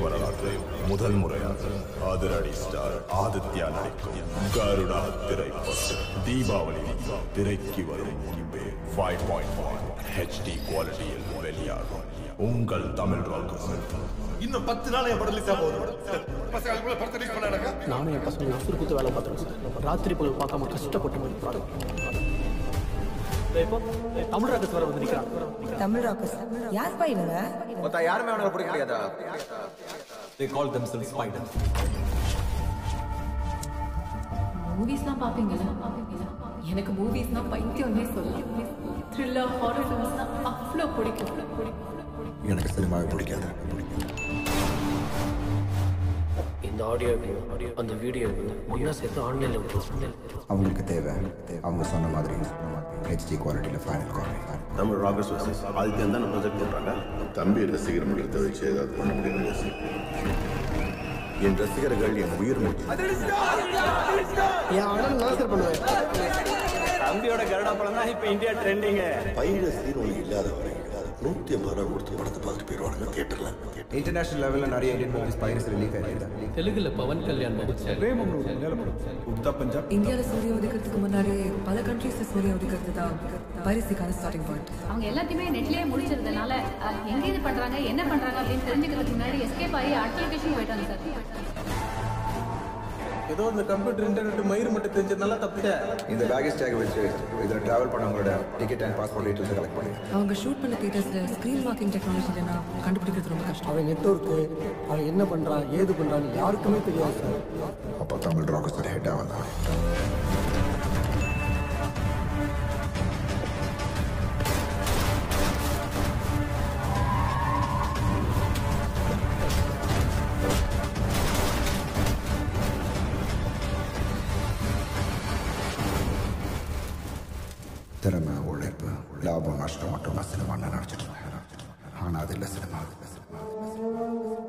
வரலாற்றில் முதல் முறையாக அதிரடி ஸ்டார் ஆதித்யா நடிக்கும் கருடா திரைப்படம் தீபாவளி திரைக்கு வரும் முன்பே ஃபைவ் பாயிண்ட் ஒன் ஹெச்டி குவாலிட்டியில் வெளியாகும் உங்கள் தமிழ் ராக்கு இன்னும் பத்து நாள் என் படம் ரிலீஸ் ஆக போகுது பசங்க அதுக்குள்ள படத்தை ரிலீஸ் பண்ணாங்க நானும் என் பசங்க உசுறு குத்து வேலை பார்த்துருக்கோம் சார் ராத்திரி பகல் பார்க்காம கஷ்டப்பட்டு மாதிரி படம் இப்போ தமிழ் ராக்கஸ் வர வந்து நிற்கிறான் தமிழ் ராக்கர்ஸ் யார் பா இவங்க மொத்த யாருமே அவனை பிடிக்கலையாதா They call themselves spiders. மூவிஸ்லாம் பார்ப்பீங்களா எனக்கு மூவிஸ்னா பைத்தியம்னே சொல்லலாம் த்ரில்லர் ஹாரர் ஃபிலிம்ஸ்னா அவ்வளோ பிடிக்கும் எனக்கு சினிமாவை பிடிக்காது இந்த ஆடியோ அந்த வீடியோ ஒன்றா சேர்த்து ஆன்லைனில் விட்டுருவோம் அவங்களுக்கு தேவை அவங்க சொன்ன மாதிரி ஹெச்டி குவாலிட்டியில் final copy Tamil rockers versus Adhithyan தான் ப்ரொஜெக்ட் பண்றாங்க தம்பி ரசிகர் மன்றத்தை வச்சு ஏதாவது பண்ண முடியாது என் ரசிகர்கள் என் உயிர் மூச்சு என் அண்ணன் தான் சார் பண்ணுவேன் தம்பியோட கருடா படம் தான் இப்போ இந்தியா ட்ரெண்டிங்க பயிர சீரோனி இல்லாத வரை நூத்தி ஐம்பது ரூபா கொடுத்து படத்தை பார்த்துட்டு போயிடுவானுங்க தியேட்டர்ல இன்டர்நேஷனல் லெவலில் நிறைய இந்தியன் மூவிஸ் பைரஸ் ரிலீஃப் ஆயிருக்கு தெலுங்குல பவன் கல்யாண் உத்தா பஞ்சாப் இந்தியாவில் சூரிய உதிக்கிறதுக்கு முன்னாடி பல கண்ட்ரீஸ் சூரிய உதிக்கிறது தான் பைரசிக்கான ஸ்டார்டிங் பாயிண்ட் அவங்க எல்லாத்தையுமே நெட்லயே முடிச்சிருந்தனால அஹ், எங்க இது பண்றாங்க என்ன பண்றாங்க அப்படின்னு தெரிஞ்சுக்கிறதுக்கு முன்னாடி எஸ்கேப் ஆகி அடுத்த லொகேஷன் போயிட்டாங்க சார் ஏதோ இந்த கம்ப்யூட்டர் இன்டர்நெட் மயிர் மட்டும் தெரிஞ்சதுனால தப்பிச்சேன் இந்த பேகேஜ் டேக் வச்சு இதில் ட்ராவல் பண்ணவங்களோட ticket and passport details collect பண்ணி அவங்க ஷூட் பண்ண தியேட்டர்ஸில் ஸ்க்ரீன் மார்க்கிங் டெக்னாலஜி இல்லைன்னா கண்டுபிடிக்கிறது ரொம்ப கஷ்டம் அவன் நெட்ஒர்க்கு அவன் என்ன பண்றான் ஏது பண்றான்னு யாருக்குமே தெரியாது சார் அப்போ தமிழ் ராக்கஸ் ஹெட்டாக வந்தான் திறமை உழைப்பு லாபம் நஷ்டம் மட்டும் தான் சினிமான்னு நினச்சிட்டு இருந்தேன் ஆனால் அது இல்லை சினிமா